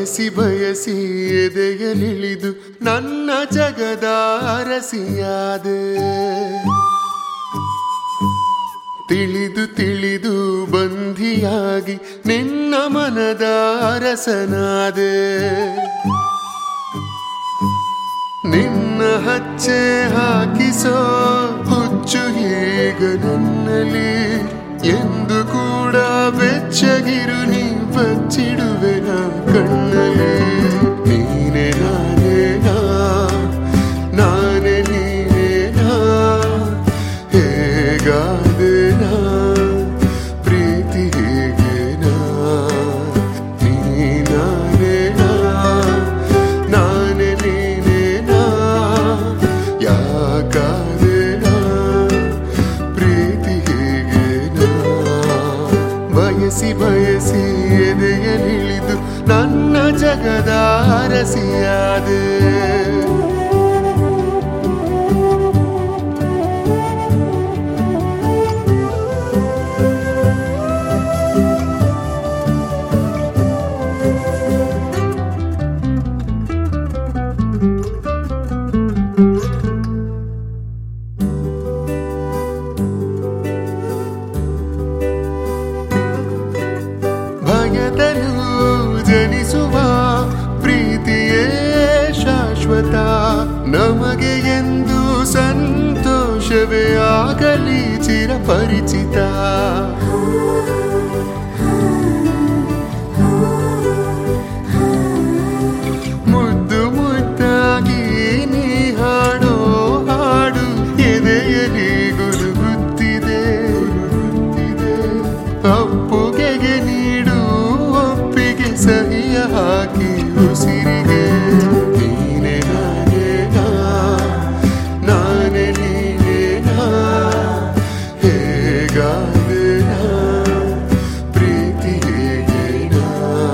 ಬಯಸಿ ಬಯಸಿ ಎದೆಯಲಿಳಿದು ನನ್ನ ಜಗದ ಅರಸಿಯಾದೆ ತಿಳಿದು ತಿಳಿದು ಬಂಧಿಯಾಗಿ ನಿನ್ನ ಮನದ ಅರಸನಾದೆ ನಿನ್ನ ಹಚ್ಚೆ ಹಾಕಿಸೋ ಹುಚ್ಚು ಈಗ ನನ್ನಲ್ಲಿ ಎಂದು ಕೂಡ ಬೆಚ್ಚಗಿರು ನೀ ಬಚ್ಚಿಡುವೆ ನಾ ಕಣ್ಣಲ್ಲಿ ನೀನೆ ನಾನೇ ನಾ ನಾನೇ ನೀನೇ ನಾ ಹೇಗಾದೆ ನಾ ಪ್ರೀತಿ ಹೇಗೆ ನಾ ನೀ ನಾನೇ ನಾ ನಾನೇ ನೀನೇ ನಾ ಯಾಕಾದೆ ನಾ ಪ್ರೀತಿ ಹೇಗೆ ನಾ ಬಯಸಿ ಬಯಸಿ ಎದೆಯಲಿಳಿದು ನನ್ನ ಜಗದ ಅರಸಿಯಾದೆ ಭಯದಲ್ಲೂ ಜನಿಸುವ ಪ್ರೀತಿಯೇ ಶಾಶ್ವತ ನಮಗೆ ಎಂದು ಸಂತೋಷವೇ ಆಗಲಿ ಚಿರಪರಿಚಿತ ಮುದ್ದು ಮುದ್ದಾಗಿ ನೀ ಹಾಡೋ ಹಾಡು ಎದೆಯಲಿ ಗುರುಗುತ್ತಿದೆ ಗುರುಗುತ್ತಿದೆ ಅಪ್ಪುಗೆಗೆ ನೀಡು ಒಪ್ಪಿಗೆ ಸಹಿಯ ಹಾಕಿ ಉಸಿರಿಗೆ ನೀನೆ ನಾನೇ ನಾ ನಾನೇ ನೀನೇ ನಾ ಹೇಗಾದೆ ನಾ ಪ್ರೀತಿ ಹೇಗೆ ನಾ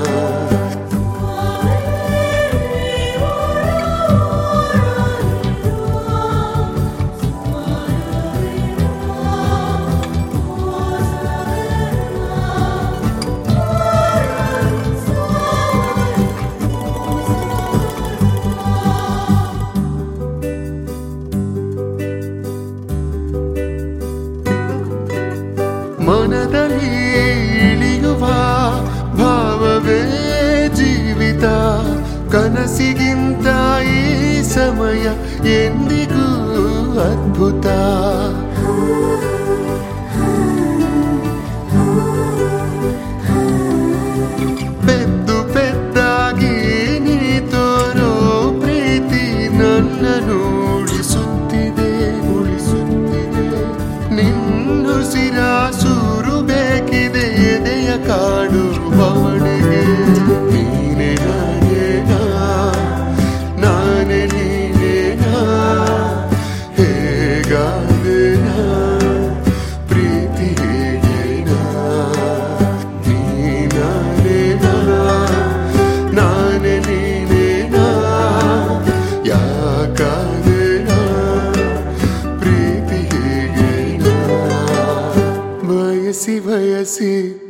ಮನದಲ್ಲಿ ಇಳಿಯುವ ಭಾವವೇ ಜೀವಿತ ಕನಸಿಗಿಂತ ಈ ಸಮಯ ಎಂದಿಗೂ ಅದ್ಭುತ ಪೆದ್ದು ಪೆದ್ದಾಗಿ ನೀ ತೋರೋ ಪ್ರೀತಿ ನನ್ನನ್ನು ಉಳಿಸುತ್ತಿದೆ ಉಳಿಸುತ್ತಿದೆ ನಿನ್ನುಸಿರ ಸೂರು ಬೇಕಿದೆ ಎದೆಯ ಕಾಡು ಬವಣೆಗೆ ನೀನೆ ನಾನೇ ನಾ ನಾನೇ ನೀನೇ ನಾ ಹೇಗಾದೆ ನಾ ಪ್ರೀತಿ ಹೇಗೆ ನಾ ನೀ ನಾನೇ ನಾ ನಾನೇ ನೀನೇ ನಾ ಯಾಕಾದೆ ನಾ ಪ್ರೀತಿ ಹೇಗೆ ನಾ ಬಯಸಿ ಬಯಸಿ